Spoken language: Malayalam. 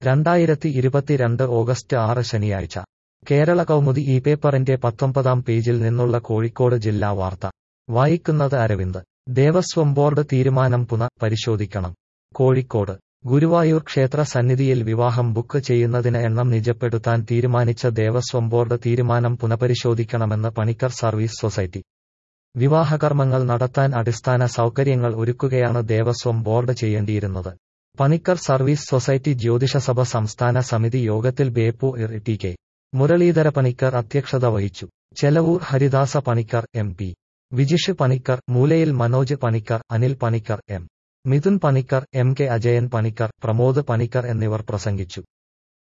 രണ്ടായിരത്തി ഇരുപത്തിരണ്ട് ഓഗസ്റ്റ് ആറ് ശനിയാഴ്ച കേരള കൗമുദി ഈ പേപ്പറിന്റെ പത്തൊമ്പതാം പേജിൽ നിന്നുള്ള കോഴിക്കോട് ജില്ലാ വാർത്ത വായിക്കുന്നത് അരവിന്ദ് ദേവസ്വം ബോർഡ് തീരുമാനം പുന പരിശോധിക്കണം കോഴിക്കോട് ഗുരുവായൂർ ക്ഷേത്ര സന്നിധിയിൽ വിവാഹം ബുക്ക് ചെയ്യുന്നതിന് എണ്ണം നിജപ്പെടുത്താൻ തീരുമാനിച്ച ദേവസ്വം ബോർഡ് തീരുമാനം പുനഃപരിശോധിക്കണമെന്ന് പണിക്കർ സർവീസ് സൊസൈറ്റി വിവാഹകർമ്മങ്ങൾ നടത്താൻ അടിസ്ഥാന സൗകര്യങ്ങൾ ഒരുക്കുകയാണ് ദേവസ്വം ബോർഡ് ചെയ്യേണ്ടിയിരുന്നത് പണിക്കർ സർവീസ് സൊസൈറ്റി ജ്യോതിഷസഭ സംസ്ഥാന സമിതി യോഗത്തിൽ ബേപ്പൂർ ടി കെ മുരളീധര പണിക്കർ അധ്യക്ഷത വഹിച്ചു Chelavoor Haridasa Panicker M P Vijish Panicker Moolayil Manoj Panicker Anil Panicker M Mithun Panicker M K Ajayan Panicker Pramod Panicker എന്നിവർ പ്രസംഗിച്ചു